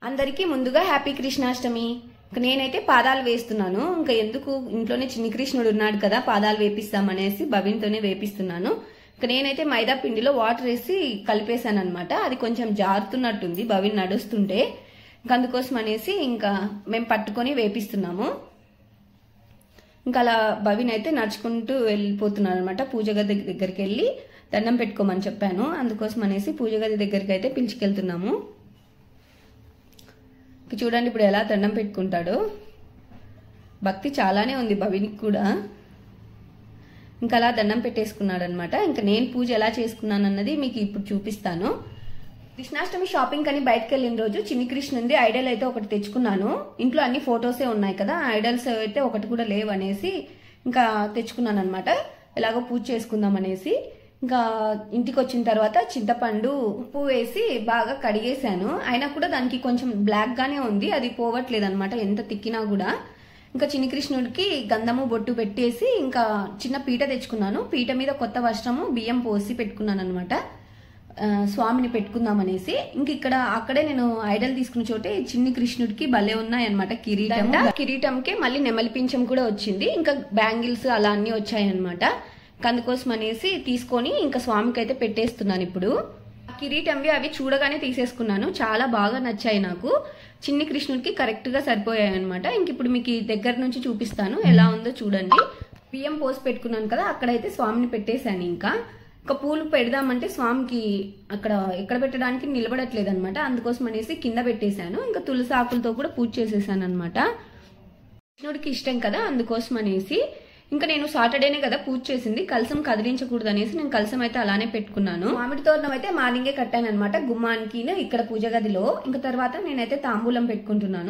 అందరికీ ముందుగా హ్యాపీ కృష్ణాష్టమి ఇంక నేనైతే పాదాలు వేస్తున్నాను ఇంకా ఎందుకు ఇంట్లోనే చిన్ని కృష్ణుడు ఉన్నాడు కదా పాదాలు వేపిస్తామనేసి భవిన్తోనే వేపిస్తున్నాను ఇంక నేనైతే మైదా పిండిలో వాటర్ వేసి కలిపేశాను అనమాట అది కొంచెం జారుతున్నట్టుంది భవిన్ నడుస్తుంటే ఇంక అందుకోసం అనేసి ఇంకా మేము పట్టుకొని వేపిస్తున్నాము ఇంకా అలా భవిన్ అయితే నడుచుకుంటూ వెళ్ళిపోతున్నాను అనమాట పూజ గది దగ్గరికి వెళ్ళి దండం పెట్టుకోమని చెప్పాను అందుకోసం అనేసి పూజ గది దగ్గరికి అయితే పిలుచుకెళ్తున్నాము ఇంక చూడండి ఇప్పుడు ఎలా దండం పెట్టుకుంటాడో భక్తి చాలానే ఉంది భవినికి కూడా ఇంకా అలా దండం పెట్టేసుకున్నాడు అనమాట ఇంకా నేను పూజ ఎలా చేసుకున్నాను అన్నది మీకు ఇప్పుడు చూపిస్తాను కృష్ణాష్టమి షాపింగ్ అని బయటకు వెళ్ళిన రోజు చిన్ని కృష్ణుంది ఐడల్ అయితే ఒకటి తెచ్చుకున్నాను ఇంట్లో అన్ని ఫొటోసే ఉన్నాయి కదా ఐడల్స్ అయితే ఒకటి కూడా లేవు అనేసి ఇంకా తెచ్చుకున్నాను అనమాట ఎలాగో పూజ చేసుకుందాం అనేసి ఇంకా ఇంటికి వచ్చిన తర్వాత చింతపండు ఉప్పు వేసి బాగా కడిగేశాను అయినా కూడా దానికి కొంచెం బ్లాక్ గానే ఉంది అది పోవట్లేదు అనమాట ఎంత తిక్కినా కూడా ఇంకా చిన్ని కృష్ణుడికి గంధము బొట్టు పెట్టేసి ఇంకా చిన్న పీట తెచ్చుకున్నాను పీట మీద కొత్త వస్త్రము బియ్యం పోసి పెట్టుకున్నాను అనమాట స్వామిని పెట్టుకుందాం అనేసి ఇంక ఇక్కడ అక్కడే నేను ఐడల్ తీసుకున్న చోటే చిన్ని కృష్ణుడికి భలే ఉన్నాయి అనమాట కిరీటం కిరీటంకి మళ్ళీ నెమలి పింఛం కూడా వచ్చింది ఇంకా బ్యాంగిల్స్ అలా అన్ని వచ్చాయి అనమాట అందుకోసం అనేసి తీసుకొని ఇంకా స్వామికి అయితే పెట్టేస్తున్నాను ఇప్పుడు కిరీటంవి అవి చూడగానే తీసేసుకున్నాను చాలా బాగా నచ్చాయి నాకు చిన్ని కృష్ణుడికి కరెక్ట్ గా సరిపోయాయి అనమాట ఇంక ఇప్పుడు మీకు ఈ దగ్గర నుంచి చూపిస్తాను ఎలా ఉందో చూడండి బియ్యం పోసి పెట్టుకున్నాను కదా అక్కడైతే స్వామిని పెట్టేశాను ఇంకా ఇంకా పూలు పెడదామంటే స్వామికి అక్కడ ఎక్కడ పెట్టడానికి నిలబడట్లేదు అనమాట అందుకోసం అనేసి కింద పెట్టేశాను ఇంకా తులసి ఆకులతో కూడా పూజ చేసేసాను అనమాట కృష్ణుడికి ఇష్టం కదా అందుకోసం అనేసి ఇంకా నేను సాటర్డేనే కదా పూజ చేసింది కలసం కదిలించకూడదు అనేసి నేను కలసం అయితే అలానే పెట్టుకున్నాను మామిడి తోరణం అయితే మార్నింగే కట్టాను అనమాట గుమ్మానికి ఇక్కడ పూజ గదిలో ఇంకా తర్వాత నేనైతే తాంబూలం పెట్టుకుంటున్నాను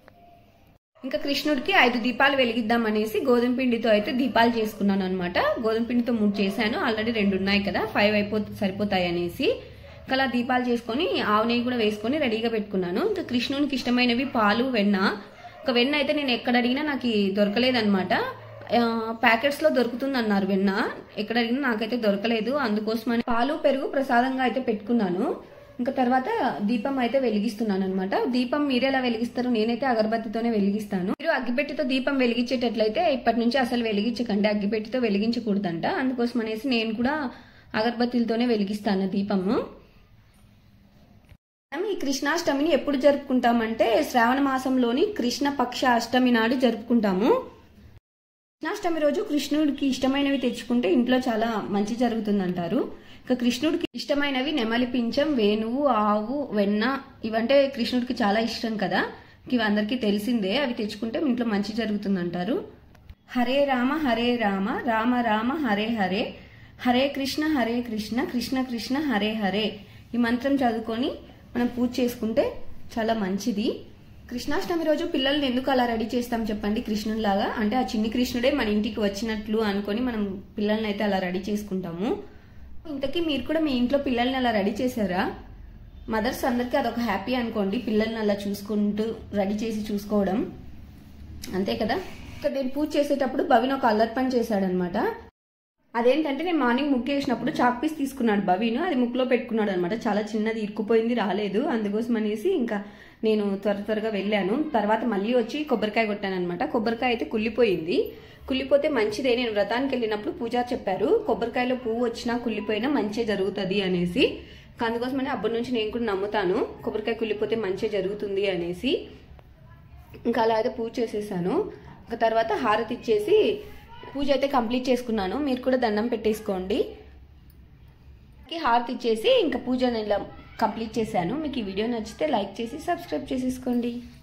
ఇంకా కృష్ణుడికి ఐదు దీపాలు వెలిగిద్దాం అనేసి గోధుమ పిండితో అయితే దీపాలు చేసుకున్నాను అనమాట గోధుమ పిండితో మూడు చేశాను ఆల్రెడీ రెండు ఉన్నాయి కదా ఫైవ్ అయిపో సరిపోతాయి అనేసి ఇంకా అలా దీపాలు చేసుకొని ఆవు నెయ్యి కూడా వేసుకొని రెడీగా పెట్టుకున్నాను ఇంకా కృష్ణునికి ఇష్టమైనవి పాలు వెన్న ఒక వెన్న అయితే నేను ఎక్కడ అడిగినా నాకు దొరకలేదన్నమాట ప్యాకెట్స్ లో దొరుకుతుంది అన్నారు వెన్న ఎక్కడ అడిగినా నాకైతే దొరకలేదు అందుకోసమని పాలు పెరుగు ప్రసాదంగా అయితే పెట్టుకున్నాను ఇంకా తర్వాత దీపం అయితే వెలిగిస్తున్నాను అనమాట దీపం మీరు ఎలా వెలిగిస్తారు నేనైతే అగరబత్తితోనే వెలిగిస్తాను మీరు అగ్గిపెట్టితో దీపం వెలిగించేటట్లయితే ఇప్పటి నుంచి అసలు వెలిగించకండి అగ్గిపెట్టితో వెలిగించకూడదంట అందుకోసం అనేసి నేను కూడా అగరబత్తిలతోనే వెలిగిస్తాను దీపము మనం ఈ కృష్ణాష్టమిని ఎప్పుడు జరుపుకుంటామంటే శ్రావణ మాసంలోని కృష్ణ పక్ష అష్టమి నాడు జరుపుకుంటాము కృష్ణాష్టమి రోజు కృష్ణుడికి ఇష్టమైనవి తెచ్చుకుంటే ఇంట్లో చాలా మంచి జరుగుతుందంటారు ఇక కృష్ణుడికి ఇష్టమైనవి నెమలి పింఛం వేణువు ఆవు వెన్న ఇవంటే కృష్ణుడికి చాలా ఇష్టం కదా ఇవి అందరికీ తెలిసిందే అవి తెచ్చుకుంటే ఇంట్లో మంచి జరుగుతుందంటారు హరే రామ హరే రామ రామ రామ హరే హరే హరే కృష్ణ హరే కృష్ణ కృష్ణ కృష్ణ హరే హరే ఈ మంత్రం చదువుకొని మనం పూజ చేసుకుంటే చాలా మంచిది కృష్ణాష్టమి రోజు పిల్లల్ని ఎందుకు అలా రెడీ చేస్తాం చెప్పండి కృష్ణునిలాగా అంటే ఆ చిన్ని కృష్ణుడే మన ఇంటికి వచ్చినట్లు అనుకొని మనం పిల్లల్ని అయితే అలా రెడీ చేసుకుంటాము ఇంతకీ మీరు కూడా మీ ఇంట్లో పిల్లల్ని అలా రెడీ చేశారా మదర్స్ అందరికీ అదొక హ్యాపీ అనుకోండి పిల్లల్ని అలా చూసుకుంటూ రెడీ చేసి చూసుకోవడం అంతే కదా ఇక్కడ నేను పూజ చేసేటప్పుడు భవిన్ ఒక అల్లరి పని చేశాడనమాట అదేంటంటే నేను మార్నింగ్ ముగ్గు వేసినప్పుడు చాక్ పీస్ తీసుకున్నాడు భవీను అది ముక్కులో పెట్టుకున్నాడు అనమాట చాలా చిన్నది ఇరుక్కుపోయింది రాలేదు అందుకోసం అనేసి ఇంకా నేను త్వర త్వరగా వెళ్ళాను తర్వాత మళ్ళీ వచ్చి కొబ్బరికాయ కొట్టాను అనమాట కొబ్బరికాయ అయితే కుళ్ళిపోయింది కుళ్ళిపోతే మంచిదే నేను వ్రతానికి వెళ్ళినప్పుడు పూజారి చెప్పారు కొబ్బరికాయలో పువ్వు వచ్చినా కుళ్ళిపోయినా మంచి జరుగుతుంది అనేసి అందుకోసమని అప్పటి నుంచి నేను కూడా నమ్ముతాను కొబ్బరికాయ కుళ్ళిపోతే మంచి జరుగుతుంది అనేసి ఇంకా అలా అయితే పూజ చేసేసాను ఇంకా తర్వాత హారతి ఇచ్చేసి పూజ అయితే కంప్లీట్ చేసుకున్నాను మీరు కూడా దండం పెట్టేసుకోండి హారతి ఇచ్చేసి ఇంకా పూజ ఇలా కంప్లీట్ చేశాను మీకు ఈ వీడియో నచ్చితే లైక్ చేసి సబ్స్క్రైబ్ చేసేసుకోండి